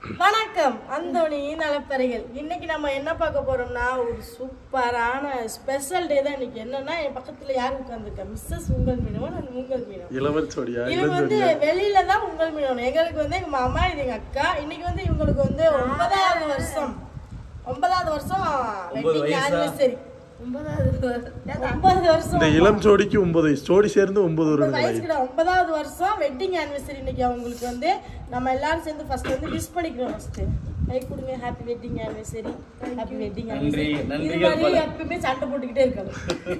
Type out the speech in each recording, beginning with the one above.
வணக்கம் அந்தோணி நலப்பறைகள் இன்னைக்கு நம்ம என்ன பார்க்க போறோம்னா ஒரு சூப்பரான ஸ்பெஷல் டே தான் இன்னைக்கு என்னன்னா என் பக்கத்துல யார் உட்காந்துருக்கா மிஸ்ஸஸ் உங்கள் மீனவன் and உங்கள் மீனவன் இளவரசோடியா இவங்க வந்து வெளியில தான் உங்கள் மீனவன் எங்களுக்கு வந்து எங்க மாமா இது எங்க அக்கா இன்னைக்கு வந்து இவங்களுக்கு வந்து ஒன்பதாவது வருஷம் ஒன்பதாவது வருஷம் வெட்டிங் ஆனிவர்சரி ஒன்பதாவது ஒன்பது வருஷம் இந்த இளம் ஜோடிக்கு ஒன்பது வயசு ஜோடி சேர்ந்து ஒன்பது ஒன்பது வருது வயசுக்கு ஒன்பதாவது வருஷம் வெட்டிங் ஆனிவர்சரி இன்னைக்கு அவங்களுக்கு வந்து நம்ம எல்லாரும் சேர்ந்து ஃபர்ஸ்ட் வந்து விஷ் பண்ணிக்கிறோம் ஃபர்ஸ்ட் கை கொடுங்க happy wedding anniversary happy wedding நன்றி, ஆனிவர்சரி இது நன்றிகள் மாதிரி பல. எப்பவுமே சண்டை போட்டுக்கிட்டே இருக்காங்க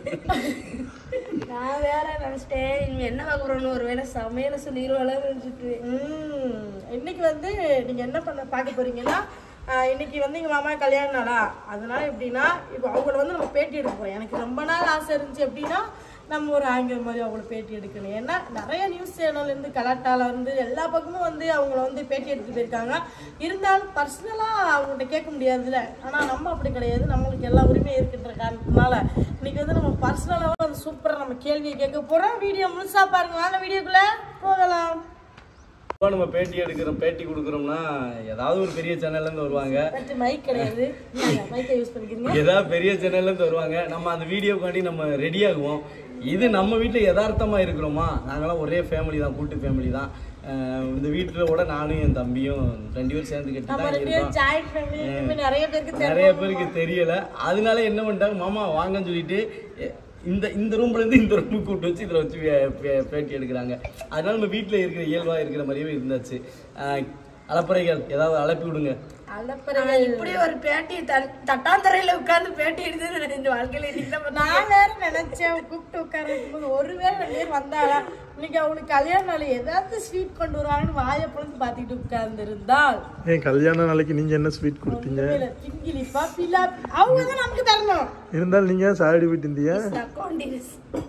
நான் வேற நினைச்சிட்டேன் இனிமே என்ன பார்க்க போறோம்னு ஒரு வேளை சமையல சொல்லிடுவாளோ நினைச்சிட்டு உம், இன்னைக்கு வந்து நீங்க என்ன பண்ண பார்க்க போறீங்கன்னா ஆஹ், இன்னைக்கு வந்து எங்க மாமா கல்யாண நாளா அதனால எப்படின்னா இப்போ அவங்கள வந்து நம்ம பேட்டி எடுக்க போறோம் எனக்கு ரொம்ப நாள் ஆசை இருந்துச்சு எப்படின்னா நம்ம ஒரு ஆங்கில மாதிரி அவங்கள பேட்டி எடுக்கணும் ஏன்னா நிறைய நியூஸ் சேனல்ல இருந்து கலாட்டால இருந்து எல்லா பக்கமும் வந்து அவங்கள வந்து பேட்டி எடுத்துட்டு போயிருக்காங்க இருந்தாலும் பர்சனலா அவங்கள்ட்ட கேட்க முடியாதுல்ல ஆனா நம்ம அப்படி கிடையாது நம்மளுக்கு எல்லா உரிமையும் இருக்கின்ற காரணத்தினால இன்னைக்கு வந்து நம்ம பர்சனலாக வந்து சூப்பரா நம்ம கேள்வியை கேட்க போறோம் வீடியோ முழுசா பாருங்க வாங்க வீடியோக்குள்ள போகலாம் இப்போ நம்ம பேட்டி எடுக்கிறோம் பேட்டி கொடுக்குறோம்னா ஏதாவது ஒரு பெரிய சேனல்ல இருந்து வருவாங்க பட் மைக் கிடையாது மைக்கை யூஸ் பண்ணிக்கிறீங்க ஏதாவது பெரிய சேனல்ல இருந்து வருவாங்க நம்ம அந்த வீடியோக்காண்டி நம்ம ரெடி ஆகுவோம் இது நம்ம வீட்டில் யதார்த்தமா இருக்கிறோமா நாங்களாம் ஒரே ஃபேமிலி தான் கூட்டு ஃபேமிலி தான் அஹ் இந்த வீட்டில் கூட நானும் என் தம்பியும் ரெண்டு பேரும் சேர்ந்து கட்டி நம்ம தான் ரெண்டு பேரும் இருக்கோம் ஜாயிண்ட் ஃபேமிலி நிறைய பேருக்கு நிறைய தெரியும் பேருக்கு தெரியல அதனால என்ன பண்ணிட்டாங்க மாமா வாங்கன்னு சொல்லிட்டு எ- இந்த இந்த ரூம்ல இருந்து இந்த ரூமுக்கு கூப்பிட்டு வச்சு இதில் வச்சு வே- பே- பேட்டி எடுக்கிறாங்க அதனால நம்ம வீட்டில் இருக்கிற இயல்பா இருக்கிற மாதிரியே இருந்தாச்சு அஹ் அலப்பறைகள் ஏதாவது அலப்பி விடுங்க அலப்பறை இப்படி ஒரு பேட்டி தட்- தட்டாந்தரையில உட்கார்ந்து பேட்டி எடுத்து இந்த வாழ்க்கையில இன்னைக்கு தான் பார்த்தேன். நான் வேற நினைச்சேன் கூப்பிட்டு உட்கார வைக்கும்போது ஒருவேளை ரெண்டு பேர் வந்தாளா இன்னைக்கு அவளுக்கு கல்யாண நாள் ஏதாவது ஸ்வீட் கொண்டு வருவாங்கன்னு வாயை பொழுது பார்த்துக்கிட்டு உட்கார்ந்து இருந்தால் ஏன் கல்யாண நாளைக்கு நீங்க என்ன ஸ்வீட் கொடுத்தீங்க கிங்கிலிப்பா பிலாப்பி அவங்க தான் நமக்கு தரணும் இருந்தாலும் நீங்க சாடி போயிட்டு இருந்தீங்க Accounting.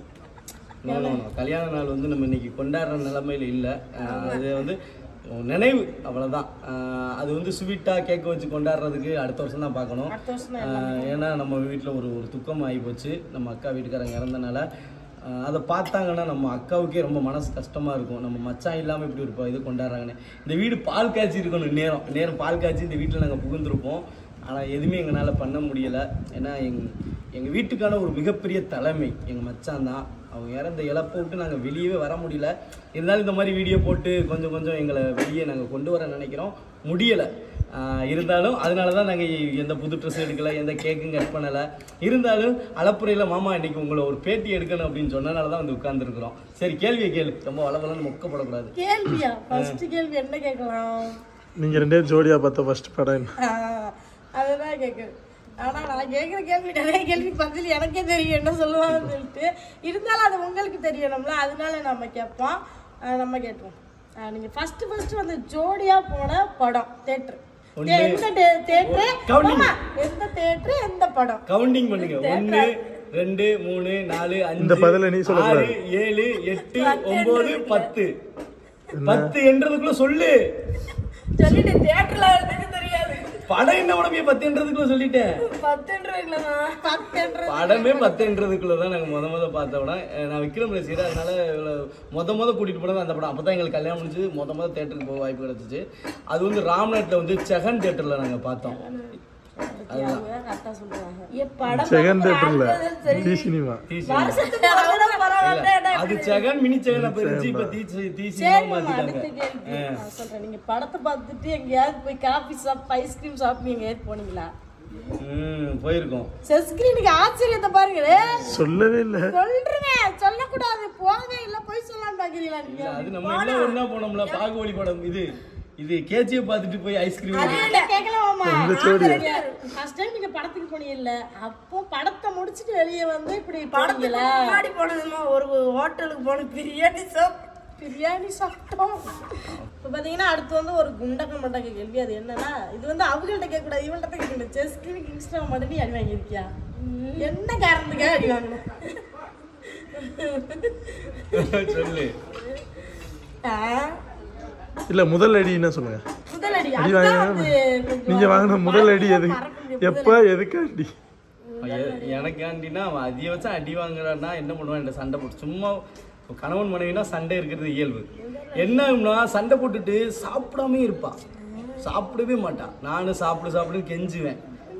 நோ நோ நோ கல்யாண நாள் வந்து நம்ம இன்னைக்கு கொண்டாடுற நிலைமையில இல்லை அது வந்து நினைவு அவ்வளோதான் அது வந்து ஸ்வீட்டாக கேக் வச்சு கொண்டாடுறதுக்கு அடுத்த வருஷம் தான் பார்க்கணும் அடுத்த வருஷம் ஆஹ் ஏன்னா நம்ம வீட்டில் ஒரு ஒரு துக்கம் ஆகி போச்சு நம்ம அக்கா வீட்டுக்காரங்க இறந்தனால ஆஹ் அதை பார்த்தாங்கன்னா நம்ம அக்காவுக்கே ரொம்ப மனசு கஷ்டமாக இருக்கும் நம்ம மச்சான் இல்லாமல் இப்படி ஒரு ப- இது கொண்டாடுறாங்கன்னு இந்த வீடு பால் காய்ச்சி இருக்கணும் நேரம் நேரம் பால் காய்ச்சி இந்த வீட்டில் நாங்கள் புகுந்திருப்போம் ஆனால் எதுவுமே எங்களால் பண்ண முடியலை ஏன்னா எங் எங்கள் வீட்டுக்கான ஒரு மிகப்பெரிய தலைமை எங்கள் மச்சான் தான் அவங்க இறந்த இழப்பை விட்டு நாங்கள் வெளியவே வர முடியல இருந்தாலும் இந்த மாதிரி வீடியோ போட்டு கொஞ்சம் கொஞ்சம் எங்களை வெளியே நாங்கள் கொண்டு வர நினைக்கிறோம் முடியலை ஆஹ் இருந்தாலும் அதனால தான் நாங்கள் எந்த புது ட்ரெஸ் எடுக்கல எந்த கேக்கும் கட் பண்ணலை இருந்தாலும் அளப்புறையில் மாமா இன்னைக்கு உங்களை ஒரு பேட்டி எடுக்கணும் அப்படின்னு சொன்னனால தான் வந்து உட்கார்ந்துருக்குறோம் சரி கேள்வியை கேளு ரொம்ப வளவலன்னு மொக்கப்படக்கூடாது கேள்வியா ஃபர்ஸ்ட் கேள்வி என்ன கேட்கலாம் நீங்க ரெண்டே ஜோடியா பார்த்த ஃபர்ஸ்ட் படம் என்ன? ஆஹ், அதுதான் கேட்குது ஆனா நான் கேட்குற கேள்வி நிறைய கேள்வி பதில் எனக்கே தெரியும் என்ன சொல்லுவாங்கன்னு சொல்லிட்டு இருந்தாலும் அது உங்களுக்கு தெரியணும்ல அதனால நம்ம கேட்போம் ஆஹ், நம்ம கேட்போம் ஆஹ், நீங்க ஃபர்ஸ்ட் ஃபர்ஸ்ட் வந்து ஜோடியா போன படம் தேட்டர் ஒண்ணு. எந்த தேட்டர் Counting. எந்த தேட்டர் எந்த படம் கவுண்டிங் பண்ணுங்க ஒன்று ரெண்டு மூணு நாலு அஞ்சு இந்த பதிலை நீ சொல்லக்கூடாது. ஆறு ஏழு எட்டு ஒன்பது பத்து பத்து என்றதுக்குள்ள சொல்லு சொல்லிட்டு தியேட்டர்ல எனக்கு தெரியாது படம் என்ன உடம்பே பத்து என்றதுக்குள்ள சொல்லிட்டேன் பத்துன்றீங்களா பத்துன்ற படமே பத்துன்றதுக்குள்ள தான் நாங்கள் முத முத பார்த்த படம் அஹ் நான் விக்ரம் ரசிகர் அதனால இவளை முத முத கூட்டிட்டு போனது அந்த படம் அப்போ தான் எங்களுக்கு கல்யாணம் முடிஞ்சு முத முத தேட்டருக்கு போக வாய்ப்பு கிடைச்சிச்சு அது வந்து ராம்நாட்டில் வந்து செகண்ட் தேட்டரில் நாங்கள் பார்த்தோம் கரெக்டா சொல்றாங்க ஏ படம் செகண்ட் பார்க்க தேட்டர்ல ஆட்கள் சரி. டி சினிமா தீசி வருஷத்துக்கு ஒரு தடவை பரவாயில்ல அது செகண்ட் மினி செகண்ட் அப்போ இருந்துச்சு இப்போ தீசி தீசி சரி மாமா, மாற்றிட்டாங்க அடுத்த கேள்வி நான் சொல்றேன் நீங்க படத்தை பார்த்துட்டு எங்கேயாவது போய் காஃபி ஷாப் ஐஸ்கிரீம் ஷாப் நீங்க ஏது போனீங்களா ம் போயிருக்கோம் செஸ்கிரீனுக்கு ஆச்சரியத்தை பாருங்களே சொல்லவே இல்ல சொல்றேன் சொல்லக்கூடாது போங்க இல்ல போய் சொல்லலாம் பாக்குறீங்களா நீங்க அது நம்ம எல்லாம் ஒண்ணா போனோம்ல பாகுபலி படம் இது இது கேஜியை பார்த்துட்டு போய் ஐஸ்கிரீம் இல்ல, கேட்கலாமாமா இந்த ஜோடி ஃபர்ஸ்ட் டைம் நீங்க படத்துக்கு போனீங்க இல்ல அப்போ படத்தை முடிச்சிட்டு வெளியே வந்து இப்படி படத்துக்கு போனீங்களா முன்னாடி போனதுமா ஒரு ஹோட்டலுக்கு போன பிரியாணி சாப் பிரியாணி சாப்பிட்டோம் இப்போ பார்த்தீங்கன்னா அடுத்து வந்து ஒரு குண்டக்க மண்டக்க கேள்வி அது என்னன்னா இது வந்து அவங்கள்ட்ட கேட்கக்கூடாது இவள்கிட்ட தான் கேட்கணும் செஸ்க்கு இன்ஸ்டா மட்டும் நீ அடி வாங்கியிருக்கியா என்ன காரணத்துக்காக அடி வாங்கணும் சொல்லு ஆ, இல்ல முதல் அடி என்ன சொல்லுங்க முதல் அடி அடி அதுதான் வாங்கினா வந்து கொஞ்சம் நீங்க வாங்கின முதல் அடி எது மறக்க முடியாது. எப்ப எதுக்காண்டி எ- எனக்காண்டினா அவன் அதிகபட்சம் அடி வாங்குறான்னா என்ன பண்ணுவான் என்கிட்ட சண்டை போட்டு சும்மா கணவன் மனைவினா சண்டை இருக்கிறது இயல்பு என்ன ஆகும்னா சண்டை போட்டுட்டு சாப்பிடாம இருப்பான் சாப்பிடவே மாட்டா நானும் சாப்பிடு சாப்பிடுன்னு கெஞ்சுவேன்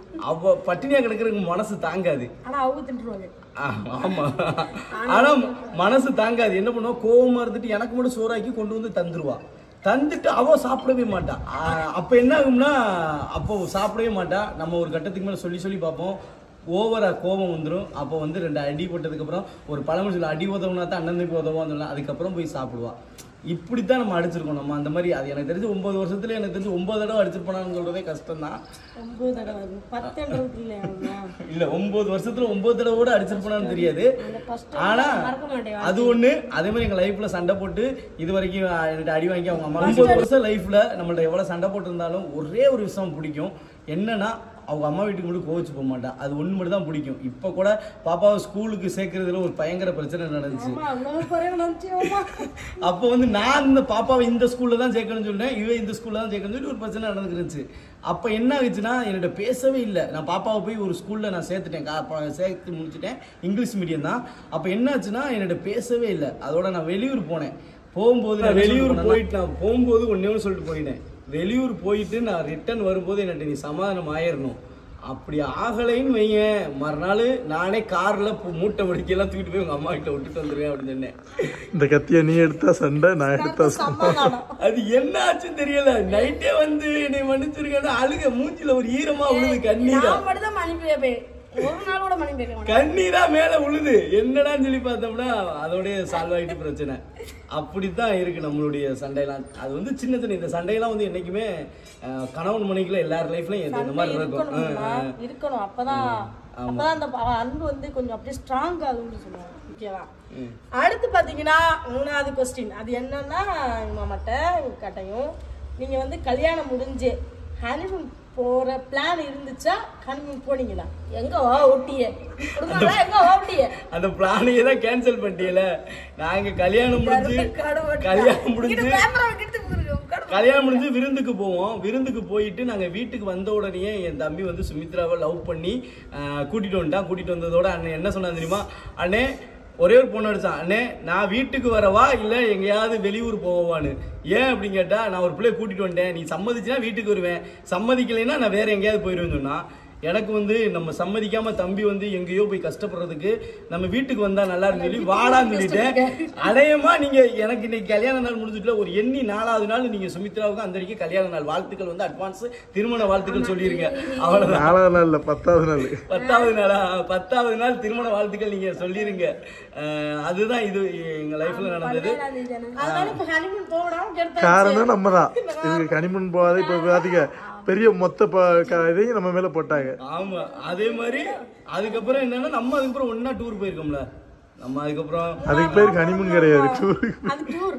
அவ பட்டினியா கிடக்கிறதுக்கு மனசு தாங்காது ஆனா அவங்க தின்றுவாங்க ஆ, ஆமா ஆனா மனசு தாங்காது என்ன பண்ணுவா கோவமா இருந்துட்டு எனக்கு மட்டும் சோறாக்கி கொண்டு வந்து தந்துருவா தந்துட்டு அவ சாப்பிடவே மாட்டா ஆ, அப்ப என்ன ஆகும்னா அப்போ சாப்பிடவே மாட்டா நம்ம ஒரு கட்டத்துக்கு மேல சொல்லி சொல்லி பார்ப்போம் ஓவரா கோபம் வந்துடும் அப்போ வந்து ரெண்டு அடி போட்டதுக்கு அப்புறம் ஒரு பழமொழி சொல்ல அடி உதவுனா தான் அண்ணனுக்கு உதவும் சொல்லலாம் அதுக்கப்புறம் போய் சாப்பிடுவா இப்படித்தான் நம்ம அடிச்சிருக்கோம் நம்ம அந்த மாதிரி அது எனக்கு தெரிஞ்சு ஒன்பது வருஷத்துல எனக்கு தெரிஞ்சு ஒன்பது தடவை அடிச்சிருப்பானு சொல்றதே கஷ்டம் தான் ஒன்பது தடவை அது. பத்துன்றது இல்லையா அவங்க? இல்ல ஒன்பது வருஷத்துல ஒன்பது தடவை கூட அடிச்சிருப்பானு தெரியாது first ஆனா மறக்க மாட்டேன் அது ஒண்ணு அதே மாதிரி எங்க லைஃப்ல சண்டை போட்டு இது வரைக்கும் என்கிட்ட அடி வாங்கி அவங்க அம்மா ஒன்பது வருஷம் லைஃப்ல நம்மள்ட்ட எவ்வளவு சண்டை போட்டிருந்தாலும் ஒரே ஒரு விஷயம் பிடிக்கும் என்னன்னா அவங்க அம்மா வீட்டுக்கு மட்டும் கோவிச்சு போக மாட்டா அது ஒண்ணு மட்டும் தான் பிடிக்கும் இப்ப கூட பாப்பாவை ஸ்கூலுக்கு சேர்க்கறதுல ஒரு பயங்கர பிரச்சனை நடந்துச்சு அம்மா, அவ்வளவு குறைவு நினைச்சியோமா? அப்போ வந்து நான் இந்த பாப்பாவை இந்த ஸ்கூல்ல தான் சேர்க்கணும்னு சொன்னேன் இவ இந்த ஸ்கூல்ல தான் சேர்க்கணும்னு சொல்லி ஒரு பிரச்சனை நடந்துருந்துச்சு அப்போ என்ன ஆகுச்சுன்னா என்னோட பேசவே இல்லை நான் பாப்பாவை போய் ஒரு ஸ்கூல்ல நான் சேர்த்துட்டேன் கா- ப- சேர்த்து முடிச்சிட்டேன் இங்கிலீஷ் மீடியம் தான் அப்போ என்ன ஆச்சுன்னா என்னோட பேசவே இல்லை அதோட நான் வெளியூர் போனேன் போகும்போது நான் வெளியூர் போயிட்டு நான் போகும்போது ஒன்னே ஒன்று சொல்லிட்டு போயிட்டேன் வெளியூர் போயிட்டு நான் ரிட்டர்ன் வரும்போது என்னட்ட நீ சமாதானம் ஆயிரணும் அப்படி ஆகலைன்னு வையேன் மறுநாள் நானே கார்ல பு- மூட்டை முடிக்கலாம் தூக்கிட்டு போய் உங்க அம்மா கிட்ட விட்டுட்டு வந்துருவேன் அப்படின்னு சொன்னேன் இந்த கத்தியை நீ எடுத்தா சண்டை நான் எடுத்தா சண்டை சமாதானம். அது என்ன ஆச்சுன்னு தெரியல நைட்டே வந்து என்னை மன்னிச்சிருக்கேன்னு அழுக மூஞ்சில ஒரு ஈரமா விழுது கண்ணீரா நான் மட்டும் தான் மன்னிப்பு கேட்பேன் ஒரு நாள் கூட மன்னிப்பு கேட்க மாட்டேன் கண்ணீரா மேல விழுது என்னடான்னு சொல்லி பார்த்தோம்னா அதோடய சால்வ் ஆயிட்டு பிரச்சனை அப்படித்தான் இருக்கு நம்மளுடைய சண்டையெல்லாம் அது வந்து சின்ன சின்ன இந்த சண்டையெல்லாம் வந்து என்னைக்குமே அஹ், கணவன் மனைக்குள்ள எல்லார் லைஃப்லயும் இந்த மாதிரி இருக்கும் இருக்கணும்னா, அஹ், அஹ். இருக்கணும் அப்பதான் அப்பதான் அந்த ப- அன்பு வந்து கொஞ்சம் அப்படியே ஸ்ட்ராங் ஆகும்னு சொல்லுவாங்க ஓகேவா அடுத்து பாத்தீங்கன்னா மூணாவது கொஸ்டின் அது என்னன்னா எங்க மாமாட்ட எங்க கட்டையும் நீங்க வந்து கல்யாணம் முடிஞ்சு ஹனிமூன் போற பிளான் இருந்துச்சா ஹனிமூன் போனீங்களா எங்க வா ஒட்டிய குடும்பம் எங்க வா ஒட்டிய அந்த பிளானையே தான் கேன்சல் பண்ணிட்டீல நாங்க கல்யாணம் முடிஞ்சு கல்யாணம் முடிஞ்சு கேமரா எடுத்து போயிருக்கோம் கல்யாணம் முடிஞ்சு விருந்துக்கு போவோம் விருந்துக்கு போயிட்டு நாங்க வீட்டுக்கு வந்த உடனே என் தம்பி வந்து சுமித்ராவை லவ் பண்ணி ஆஹ், கூட்டிட்டு வந்துட்டான் கூட்டிட்டு வந்ததோட அண்ணன் என்ன சொன்னா தெரியுமா அண்ணே ஒரே ஒரு பொண்ணு அடிச்சான் அண்ணே நான் வீட்டுக்கு வரவா இல்ல எங்கேயாவது வெளியூர் போவான்னு ஏன் அப்படின்னு கேட்டா நான் ஒரு பிள்ளைய கூட்டிட்டு வந்துட்டேன் நீ சம்மதிச்சுனா வீட்டுக்கு வருவேன் சம்மதிக்கலைன்னா நான் வேற எங்கேயாவது போயிருவேன்னு சொன்னா எனக்கு வந்து நம்ம சம்மதிக்காம தம்பி வந்து எங்கேயோ போய் கஷ்டப்படுறதுக்கு நம்ம வீட்டுக்கு வந்தா நல்லா இருக்குன்னு சொல்லி வாடான்னு சொல்லிட்டேன் அடையமா நீங்க எனக்கு இன்னைக்கு கல்யாண நாள் முடிஞ்சுட்டுல ஒரு எண்ணி நாலாவது நாள் நீங்க சுமித்ராவுக்கு அந்த அன்னைக்கு கல்யாண நாள் வாழ்த்துக்கள் வந்து அட்வான்ஸ் திருமண வாழ்த்துக்கள் சொல்லிருங்க அவ்வளவுதான் நாலாவது நாள் இல்ல பத்தாவது நாள் பத்தாவது நாளா பத்தாவது நாள் திருமண வாழ்த்துக்கள் நீங்க சொல்லிருங்க அஹ் அதுதான் இது எங்க லைஃப்ல நடந்தது அதனால இப்ப ஹனிமூன் போகணும் எடுத்து காரணம் நம்ம தான் இதுக்கு கனிமண் போகாத இப்ப பாத்தீங்க பெரிய மொத்த ப- க- இதையும் நம்ம மேல போட்டாங்க ஆமா அதே மாதிரி அதுக்கப்புறம் என்னன்னா நம்ம அதுக்கப்புறம் ஒண்ணா டூர் போயிருக்கோம்ல நம்ம அதுக்கப்புறம் அதுக்கு பேர் கனிமண் கிடையாது டூருக்கு அது டூர்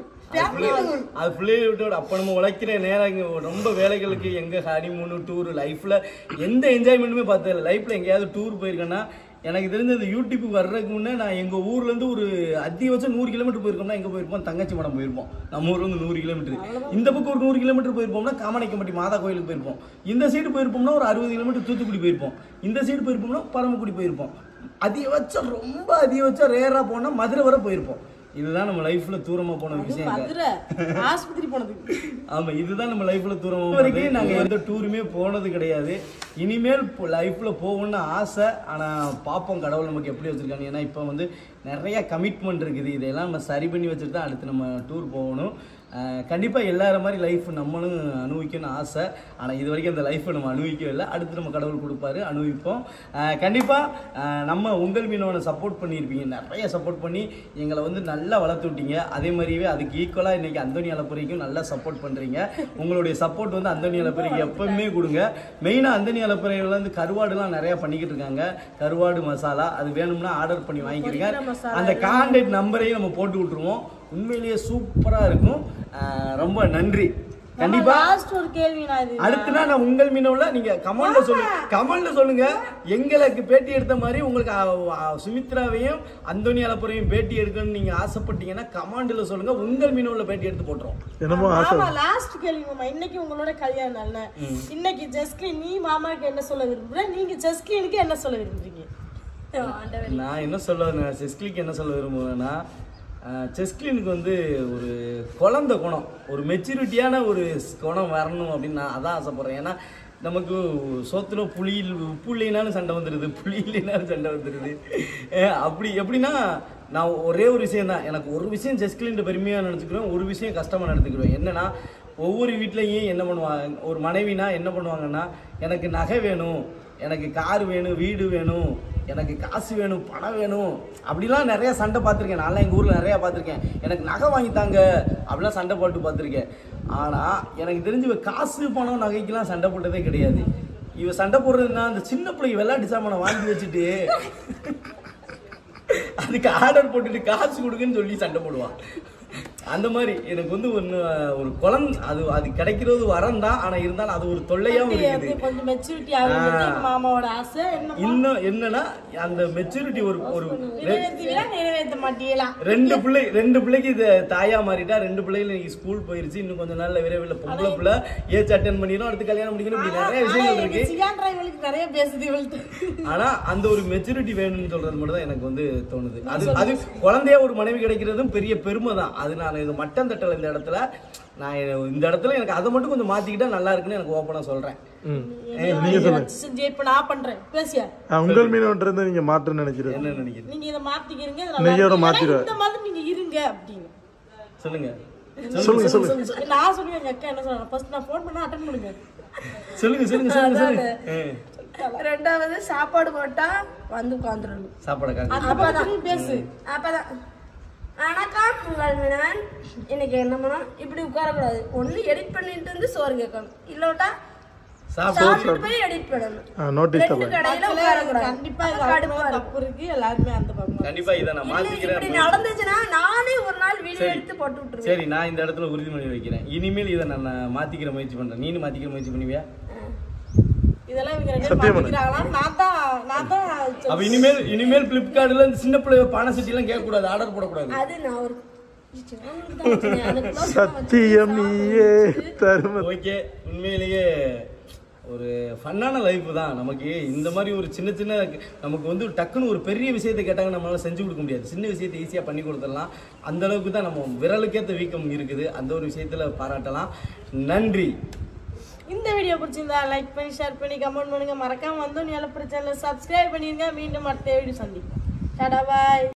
அது பிள்ளைய விட்டோட அப்ப நம்ம உழைக்கிற நேரம் இங்க ரொம்ப வேலைகளுக்கு எங்க ஹனிமூனு டூர் லைஃப்ல எந்த என்ஜாய்மெண்ட்டுமே பார்த்ததில்ல லைஃப்ல எங்கேயாவது டூர் போயிருக்கேன்னா எனக்கு தெரிஞ்ச இந்த யூடியூப் வர்றதுக்கு முன்னே நான் எங்க ஊர்ல இருந்து ஒரு அதிகபட்சம் நூறு கிலோமீட்டர் போயிருக்கோம்னா எங்க போயிருப்போம் தங்கச்சி மடம் போயிருப்போம் நம்ம ஊர்ல இருந்து நூறு கிலோமீட்டர் இந்த பக்கம் ஒரு நூறு கிலோமீட்டர் போயிருப்போம்னா காமனைக்கம்பட்டி மாதா கோயிலுக்கு போயிருப்போம் இந்த சைடு போயிருப்போம்னா ஒரு அறுபது கிலோமீட்டர் தூத்துக்குடி போயிருப்போம் இந்த சைடு போயிருப்போம்னா பரமக்குடி போயிருப்போம் அதிகபட்சம் ரொம்ப அதிகபட்சம் ரேரா போனா மதுரை வரை போயிருப்போம் இதுதான் நம்ம லைஃப்ல தூரமா போன விஷயம் மதுரை ஆஸ்பத்திரி போனதுக்கு ஆமா இதுதான் நம்ம லைஃப்ல தூரம் வரைக்கும் நாங்க எந்த டூருமே போனது கிடையாது இனிமேல் லைஃப்ல போகணும்னு ஆசை ஆனா பாப்போம் கடவுள் நமக்கு எப்படி வச்சிருக்காங்க ஏன்னா இப்போ வந்து நிறைய கமிட்மெண்ட் இருக்குது இதெல்லாம் நம்ம சரி பண்ணி வச்சுட்டு தான் அடுத்து நம்ம டூர் போகணும் அஹ் கண்டிப்பா எல்லார மாதிரி லைஃப் நம்மளும் அனுபவிக்கணும்னு ஆசை ஆனா இது வரைக்கும் அந்த லைஃப்பை நம்ம அனுபவிக்கவே இல்லை அடுத்து நம்ம கடவுள் கொடுப்பாரு அனுபவிப்போம் அஹ் கண்டிப்பா அஹ் நம்ம உங்கள் மீனவனை சப்போர்ட் பண்ணியிருப்பீங்க நிறைய சப்போர்ட் பண்ணி எங்களை வந்து நல்லா வளர்த்து விட்டீங்க அதே மாதிரியே அதுக்கு ஈக்குவலாக இன்னைக்கு அந்தோனி அலப்புறைக்கும் நல்லா சப்போர்ட் பண்றீங்க உங்களுடைய சப்போர்ட் வந்து அந்தோனி அலப்புறைக்கு எப்பவுமே கொடுங்க மெயினாக அந்தோனி அலப்புறையில் வந்து கருவாடுலாம் நிறைய பண்ணிக்கிட்டு இருக்காங்க கருவாடு மசாலா அது வேணும்னா ஆர்டர் பண்ணி வாங்கிக்கிறீங்க அந்த கான்டாக்ட் நம்பரையும் நம்ம போட்டு விட்டுருவோம் உண்மையிலேயே சூப்பரா இருக்கும் அஹ் ரொம்ப நன்றி கண்டிப்பா லாஸ்ட் ஒரு கேள்வி நான் இது அடுத்துனா நான் உங்கள் மீனவுல நீங்க கமெண்ட்ல சொல்லுங்க கமெண்ட்ல சொல்லுங்க எங்களுக்கு பேட்டி எடுத்த மாதிரி உங்களுக்கு அ- அ- சுமித்ராவையும் அந்தோனி அலப்புறையும் பேட்டி எடுக்கணும்னு நீங்க ஆசைப்பட்டீங்கன்னா கமெண்ட்ல சொல்லுங்க உங்கள் மீனவுல பேட்டி எடுத்து போட்டுரும் என்னமோ ஆசை மாமா லாஸ்ட் கேள்வி மாமா இன்னைக்கு உங்களோட கல்யாண நாள்ல இன்னைக்கு ஜஸ்கிரீன் நீ மாமாக்கு என்ன சொல்ல விரும்புற நீங்க ஜஸ்கிரீனுக்கு என்ன சொல்ல விரும்புறீங்க நான் என்ன சொல்ல செஸ்கிலிக்கு என்ன சொல்ல விரும்புவேன்னா செஸ்கிலினுக்கு வந்து ஒரு குழந்தை குணம் ஒரு மெச்சூரிட்டியான ஒரு குணம் வரணும் அப்படின்னு நான் அதான் ஆசைப்பட்றேன் ஏன்னா நமக்கு சோத்துல புளி இல்ல- உப்பு இல்லைனாலும் சண்டை வந்துடுது புளி இல்லைனாலும் சண்டை வந்துடுது அஹ் அப்படி எப்படின்னா நான் ஒரே ஒரு விஷயம் தான் எனக்கு ஒரு விஷயம் ஜெஸ்கிலின் பெருமையாக நினச்சிக்கிறேன் ஒரு விஷயம் கஷ்டமாக நடந்துக்கிறேன் என்னன்னா ஒவ்வொரு வீட்லேயும் என்ன பண்ணுவாங்க ஒரு மனைவினா என்ன பண்ணுவாங்கன்னா எனக்கு நகை வேணும் எனக்கு கார் வேணும் வீடு வேணும் எனக்கு காசு வேணும் பணம் வேணும் அப்படிலாம் நிறைய சண்டை பார்த்துருக்கேன் நான்லாம் எங்கள் ஊரில் நிறையா பார்த்துருக்கேன் எனக்கு நகை வாங்கித்தாங்க அப்படிலாம் சண்டை போட்டு பார்த்துருக்கேன் ஆனால் எனக்கு தெரிஞ்சு இவ காசு பணம் நகைக்கெல்லாம் சண்டை போட்டதே கிடையாது இவ சண்டை போடுறதுன்னா அந்த சின்ன பிள்ளைக்கு விளையாட்டு சாமானை வாங்கி வச்சுட்டு அதுக்கு ஆர்டர் போட்டுட்டு காசு கொடுக்குன்னு சொல்லி சண்டை போடுவான் அந்த மாதிரி எனக்கு வந்து ஒன்று ஒரு குழந்தை அது அது கிடைக்கிறது வரம் தான் ஆனால் இருந்தாலும் அது ஒரு தொல்லையாகவும் அப்படி இருக்குது அப்படி கொஞ்சம் மெச்சூரிட்டி ஆகுறது எங்க மாமாவோட ஆசை என்ன இன்னும் என்னன்னா அந்த மெச்சூரிட்டி ஒரு ஒரு நிறைவேற்றுவீங்களா நிறைவேற்ற மாட்டீங்களா ரெண்டு பிள்ளை ரெண்டு பிள்ளைக்கு இது தாயா மாறிட்டா ரெண்டு பிள்ளைகள் இன்னைக்கு ஸ்கூல் போயிருச்சு இன்னும் கொஞ்ச நாள்ல விரைவில் பொம்பளை பிள்ளை ஏஜ் அட்டன் பண்ணிடும் அடுத்து கல்யாணம் பண்ணிக்கணும் இப்படி நிறைய விஷயங்கள் இருக்கு சியான் இவளுக்கு நிறைய பேசுது இவள்கிட்ட ஆனா அந்த ஒரு மெச்சூரிட்டி வேணும்னு சொல்றது மட்டும் தான் எனக்கு வந்து தோணுது அது அது குழந்தைய ஒரு மனைவி கிடைக்கிறதும் பெரிய பெருமை தான் அது நான் இது மட்டம் தட்டல இந்த இடத்துல நான் இந்த இடத்துல எனக்கு அதை மட்டும் கொஞ்சம் மாத்திக்கிட்டா நல்லா இருக்குன்னு எனக்கு ஓப்பனா சொல்றேன் ம் நீங்க சொல்லுங்க செஞ்சு இப்ப நான் பண்றேன் பேசியா ஆ, உங்கள் மீனவன் இருந்து நீங்க மாற்றம் நினைக்கிறது என்ன நினைக்கிறீங்க நீங்க இதை மாத்திக்கிறீங்க இது நீங்க நல்லா எவ்வளவு இருக்கு. மாத்திடுவ? ஏன்னா இந்த மாதிரி நீங்க இருங்க அப்படின்னு சொல்லுங்க சொல்லுங்க சொல்லுங்க நான் சொல்லுவேன் எங்க அக்கா என்ன சொல்றாங்க ஃபர்ஸ்ட் நான் ஃபோன் பண்ணா அட்டன் பண்ணுங்க சொல்லுங்க சொல்லுங்க சொல்லுங்க சொல்லுங்க ஆ. ரெண்டாவது சாப்பாடு போட்டா வந்து உட்காந்துடணும் சாப்பாடை காக்க அந்த பக்கத்துல பேசு அப்பதான் வணக்கம் உங்கள் மீனவன் இன்னைக்கு என்ன பண்ணோம் இப்படி உட்காரக்கூடாது ஒண்ணு எடிட் பண்ணிட்டு வந்து சோறு கேட்கணும் இல்லோட்டா சாப்பிட்டு சாப்பிட்டு போய் எடிட் பண்ணணும் நோட்டீஸ் ரெண்டு கடையில உட்காரக்கூடாது கண்டிப்பா இது கடுப்பா அவ்வளவு இருக்கும். தப்பு இருக்கு எல்லாருமே அந்த பக்கம் கண்டிப்பா இதை நான் இல்ல, இப்படி மாத்திக்கிறேன் நடந்துச்சுன்னா நானே ஒரு நாள் வீடியோ சரி. எடுத்து போட்டு விட்டுருவேன் சரி நான் இந்த இடத்துல உறுதிமொழி வைக்கிறேன் இனிமேல் இதை நான் நான் மாத்திக்கிற முயற்சி பண்றேன் நீனு மாத்திக்கிற முயற்சி பண்ணுவியா இதெல்லாம் இவங்க ரெண்டு பேரும் மாத்திக்கிறாங்களா நான் தான் நான் தான் அப்ப இனிமேல் இனிமேல் பிளிப்கார்ட்ல இந்த சின்ன பிள்ளை பானை சட்டி எல்லாம் கேட்க கூடாது ஆர்டர் போடக்கூடாது அது நான் ஒரு channel தான் வச்சிருக்கேன். அதை close பண்ண சத்தியம் நீயே தரும ஓகே உண்மையிலேயே ஒரு ஃபன்னான லைஃப் தான் நமக்கு இந்த மாதிரி ஒரு சின்ன சின்ன நமக்கு வந்து டக்குன்னு ஒரு பெரிய விஷயத்தை கேட்டாங்க நம்மளால செஞ்சு கொடுக்க முடியாது சின்ன விஷயத்தை ஈஸியாக பண்ணி கொடுத்துடலாம் அந்த அளவுக்கு தான் நம்ம விரலுக்கேற்ற வீக்கம் இருக்குது அந்த ஒரு விஷயத்துல பாராட்டலாம் நன்றி இந்த வீடியோ பிடிச்சிருந்தா லைக் பண்ணி ஷேர் பண்ணி கமெண்ட் பண்ணுங்க மறக்காம வந்து நீ பிரச்சனை சப்ஸ்கிரைப் பண்ணிருங்க மீண்டும் அடுத்த வீடியோ சந்திப்போம் டாடா பாய்